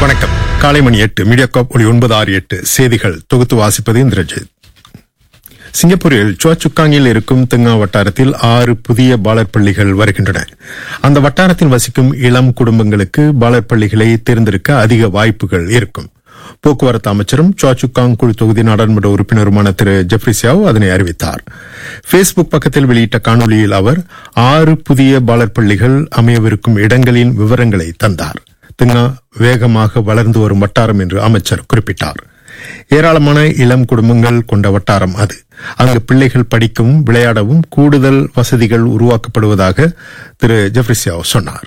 வணக்கம் காலை மணி எட்டு மீடியாகாப் ஒளி ஒன்பது ஆறு எட்டு செய்திகள் தொகுத்து வாசிப்பது இந்திரஜித் சிங்கப்பூரில் சுவாச்சுக்காங்கில் இருக்கும் தெங்கா வட்டாரத்தில் ஆறு புதிய பாலர் பள்ளிகள் வருகின்றன அந்த வட்டாரத்தில் வசிக்கும் இளம் குடும்பங்களுக்கு பாலர் பள்ளிகளை தேர்ந்தெடுக்க அதிக வாய்ப்புகள் இருக்கும் போக்குவரத்து அமைச்சரும் சுவாச்சுக்காங் குழு தொகுதி நாடாளுமன்ற உறுப்பினருமான திரு ஜெப்ரி சியாவ் அதனை அறிவித்தார் பேஸ்புக் பக்கத்தில் வெளியிட்ட காணொலியில் அவர் ஆறு புதிய பாலர் பள்ளிகள் அமையவிருக்கும் இடங்களின் விவரங்களை தந்தார் திங்கா வேகமாக வளர்ந்து வரும் வட்டாரம் என்று அமைச்சர் குறிப்பிட்டார் ஏராளமான இளம் குடும்பங்கள் கொண்ட வட்டாரம் அது அங்கு பிள்ளைகள் படிக்கவும் விளையாடவும் கூடுதல் வசதிகள் உருவாக்கப்படுவதாக திரு ஜெஃப்ரிசியாவ் சொன்னார்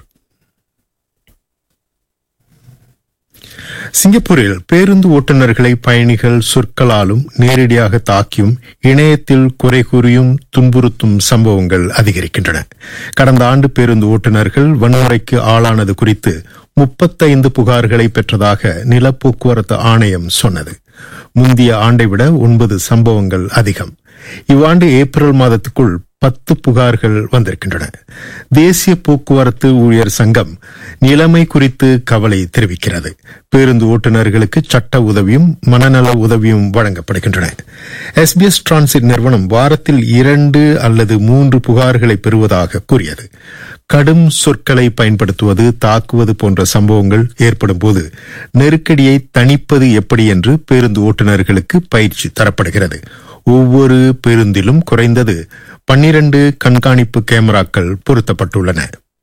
சிங்கப்பூரில் பேருந்து ஓட்டுநர்களை பயணிகள் சொற்களாலும் நேரடியாக தாக்கியும் இணையத்தில் குறை கூறியும் துன்புறுத்தும் சம்பவங்கள் அதிகரிக்கின்றன கடந்த ஆண்டு பேருந்து ஓட்டுநர்கள் வன்முறைக்கு ஆளானது குறித்து முப்பத்தைந்து புகார்களை பெற்றதாக நில போக்குவரத்து ஆணையம் சொன்னது முந்தைய ஆண்டை விட ஒன்பது சம்பவங்கள் அதிகம் இவ்வாண்டு ஏப்ரல் மாதத்துக்குள் பத்து புகார்கள் வந்திருக்கின்றன தேசிய போக்குவரத்து ஊழியர் சங்கம் நிலைமை குறித்து கவலை தெரிவிக்கிறது பேருந்து ஓட்டுநர்களுக்கு சட்ட உதவியும் மனநல உதவியும் வழங்கப்படுகின்றன எஸ்பிஎஸ் டிரான்சிட் நிறுவனம் வாரத்தில் இரண்டு அல்லது மூன்று புகார்களை பெறுவதாக கூறியது கடும் சொற்களை பயன்படுத்துவது தாக்குவது போன்ற சம்பவங்கள் ஏற்படும் போது நெருக்கடியை தணிப்பது எப்படி என்று பேருந்து ஓட்டுநர்களுக்கு பயிற்சி தரப்படுகிறது ஒவ்வொரு பேருந்திலும் குறைந்தது பன்னிரண்டு கண்காணிப்பு கேமராக்கள் பொருத்தப்பட்டுள்ளன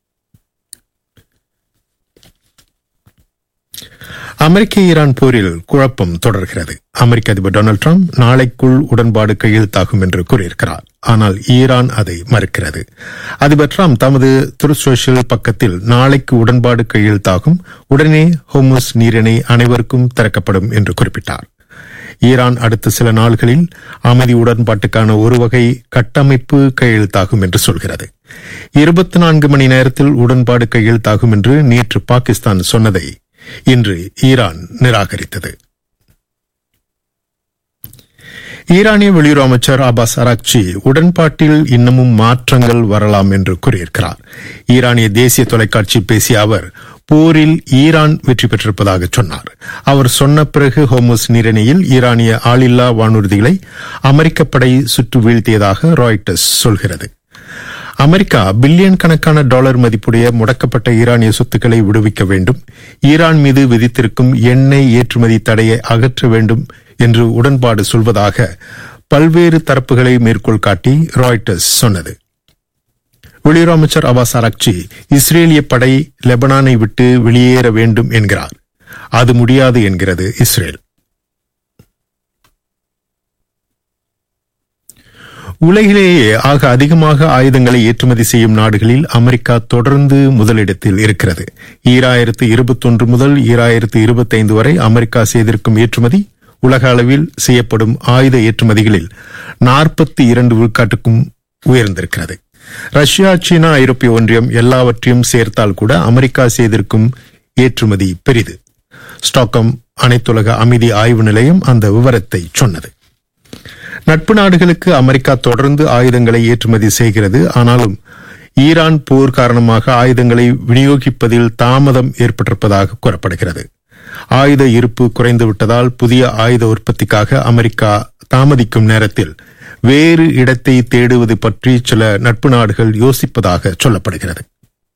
அமெரிக்க ஈரான் போரில் குழப்பம் தொடர்கிறது அமெரிக்க அதிபர் டொனால்டு டிரம்ப் நாளைக்குள் உடன்பாடு கையெழுத்தாகும் என்று கூறியிருக்கிறார் ஆனால் ஈரான் அதை மறுக்கிறது அதிபர் டிரம்ப் தமது துரு சோஷியல் பக்கத்தில் நாளைக்கு உடன்பாடு கையெழுத்தாகும் உடனே ஹோமுஸ் நீரிணை அனைவருக்கும் திறக்கப்படும் என்று குறிப்பிட்டார் ஈரான் அடுத்த சில நாள்களில் அமைதி உடன்பாட்டுக்கான ஒரு வகை கட்டமைப்பு கையெழுத்தாகும் என்று சொல்கிறது இருபத்தி நான்கு மணி நேரத்தில் உடன்பாடு கையெழுத்தாகும் என்று நேற்று பாகிஸ்தான் சொன்னதை இன்று ஈரான் நிராகரித்தது ஈரானிய வெளியுறவு அமைச்சர் அபாஸ் அராக்சி உடன்பாட்டில் இன்னமும் மாற்றங்கள் வரலாம் என்று கூறியிருக்கிறார் ஈரானிய தேசிய தொலைக்காட்சி பேசிய அவர் போரில் ஈரான் வெற்றி பெற்றிருப்பதாக சொன்னார் அவர் சொன்ன பிறகு ஹோமோஸ் நீரிணையில் ஈரானிய ஆளில்லா வானூர்திகளை அமெரிக்க படை சுட்டு வீழ்த்தியதாக ராய்டர்ஸ் சொல்கிறது அமெரிக்கா பில்லியன் கணக்கான டாலர் மதிப்புடைய முடக்கப்பட்ட ஈரானிய சொத்துக்களை விடுவிக்க வேண்டும் ஈரான் மீது விதித்திருக்கும் எண்ணெய் ஏற்றுமதி தடையை அகற்ற வேண்டும் என்று உடன்பாடு சொல்வதாக பல்வேறு தரப்புகளை மேற்கோள் காட்டி ராய்டர்ஸ் சொன்னது வெளியுறவு அமைச்சர் அபாஸ் அரக்சி இஸ்ரேலிய படை லெபனானை விட்டு வெளியேற வேண்டும் என்கிறார் அது முடியாது என்கிறது இஸ்ரேல் உலகிலேயே ஆக அதிகமாக ஆயுதங்களை ஏற்றுமதி செய்யும் நாடுகளில் அமெரிக்கா தொடர்ந்து முதலிடத்தில் இருக்கிறது ஈராயிரத்து இருபத்தொன்று முதல் ஈராயிரத்து இருபத்தைந்து வரை அமெரிக்கா செய்திருக்கும் ஏற்றுமதி உலக அளவில் செய்யப்படும் ஆயுத ஏற்றுமதிகளில் நாற்பத்தி இரண்டு விழுக்காட்டுக்கும் உயர்ந்திருக்கிறது ரஷ்யா சீனா ஐரோப்பிய ஒன்றியம் எல்லாவற்றையும் சேர்த்தால் கூட அமெரிக்கா செய்திருக்கும் ஏற்றுமதி பெரிது ஸ்டாக்கம் அனைத்துலக அமைதி ஆய்வு நிலையம் அந்த விவரத்தை சொன்னது நட்பு நாடுகளுக்கு அமெரிக்கா தொடர்ந்து ஆயுதங்களை ஏற்றுமதி செய்கிறது ஆனாலும் ஈரான் போர் காரணமாக ஆயுதங்களை விநியோகிப்பதில் தாமதம் ஏற்பட்டிருப்பதாக கூறப்படுகிறது ஆயுத இருப்பு குறைந்துவிட்டதால் புதிய ஆயுத உற்பத்திக்காக அமெரிக்கா தாமதிக்கும் நேரத்தில் வேறு இடத்தை தேடுவது பற்றி சில நட்பு நாடுகள் யோசிப்பதாக சொல்லப்படுகிறது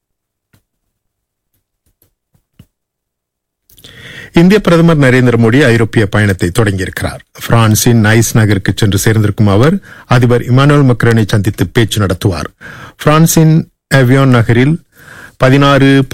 இந்திய பிரதமர் நரேந்திர மோடி ஐரோப்பிய பயணத்தை தொடங்கியிருக்கிறார் பிரான்சின் நைஸ் நகருக்கு சென்று சேர்ந்திருக்கும் அவர் அதிபர் இமானுவல் மக்ரனை சந்தித்து பேச்சு நடத்துவார் பிரான்சின் எவியான் நகரில் பதினாறு